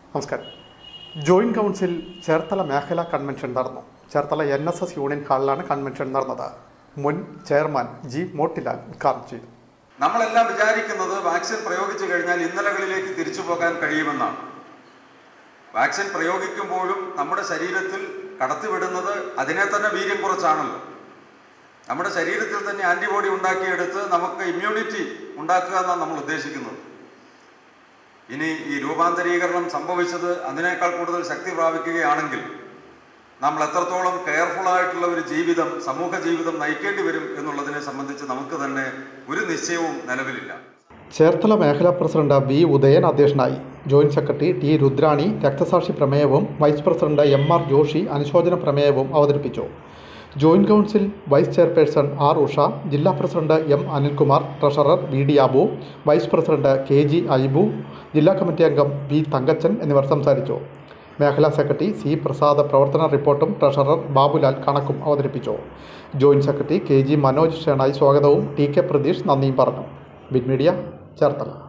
നമസ്കാരം joint council Cherthala മേഖലാ convention നടന്നു Cherthala N S S union ഹാളിലാണ് കൺവെൻഷൻ നടന്നത് മുൻ ചെയർമാൻ ജി മോട്ടിലാൽ ഉദ്ഘാടനം ചെയ്തു നമ്മളെല്ലാം വിചാരിക്കുന്നത് വാക്സിൻ പ്രയോഗിച്ചു കഴിഞ്ഞാൽ ഇന്നലകളിലേക്ക് തിരിച്ചു പോകാൻ കഴിയുമെന്നാണ് വാക്സിൻ പ്രയോഗിക്കുമ്പോഴും നമ്മുടെ ശരീരത്തിൽ കടത്തിവിടുന്നത് അതിനെ തന്നെ വീര്യം കുറച്ചാണല്ലോ നമ്മുടെ ശരീരത്തിൽ തന്നെ ആന്റിബോഡി ഉണ്ടാക്കിയെടുത്ത് നമുക്ക് ഇമ്മ്യൂണിറ്റി ഉണ്ടാക്കുക എന്നാണ് നമ്മൾ ഉദ്ദേശിക്കുന്നത് ഇനി ഈ രൂപാന്തരീകരണം സംഭവിച്ചത് അതിനേക്കാൾ കൂടുതൽ ശക്തി പ്രാപിക്കുകയാണെങ്കിൽ നമ്മൾ എത്രത്തോളം കെയർഫുൾ ആയിട്ടുള്ള ഒരു ജീവിതം സമൂഹ ജീവിതം നയിക്കേണ്ടി വരും എന്നുള്ളതിനെ സംബന്ധിച്ച് നമുക്ക് തന്നെ ഒരു നിശ്ചയവും നിലവിലില്ല ചേർത്തല മേഖലാ പ്രസിഡന്റ് വി ഉദയൻ അധ്യക്ഷനായി ജോയിന്റ് സെക്രട്ടറി ടി രുദ്രാണി രക്തസാക്ഷി പ്രമേയവും vice president M R Joshi അനുശോചന പ്രമേയവും അവതരിപ്പിച്ചു joint council vice chairperson R Usha ജില്ലാ president M Anilkumar treasurer V D Abu vice president K G Aibu ജില്ലാ കമ്മിറ്റി അംഗം വി തങ്കച്ചൻ എന്നിവർ സംസാരിച്ചു മേഖലാ സെക്രട്ടറി സി പ്രസാദ് പ്രവർത്തന റിപ്പോർട്ടും ട്രഷറർ ബാബുലാൽ കണക്കും അവതരിപ്പിച്ചു joint secretary K G Manoj Shenoy സ്വാഗതവും ടി കെ പ്രതീഷ് നന്ദിയും പറഞ്ഞു ബിഗ് മീഡിയ ചേർത്തല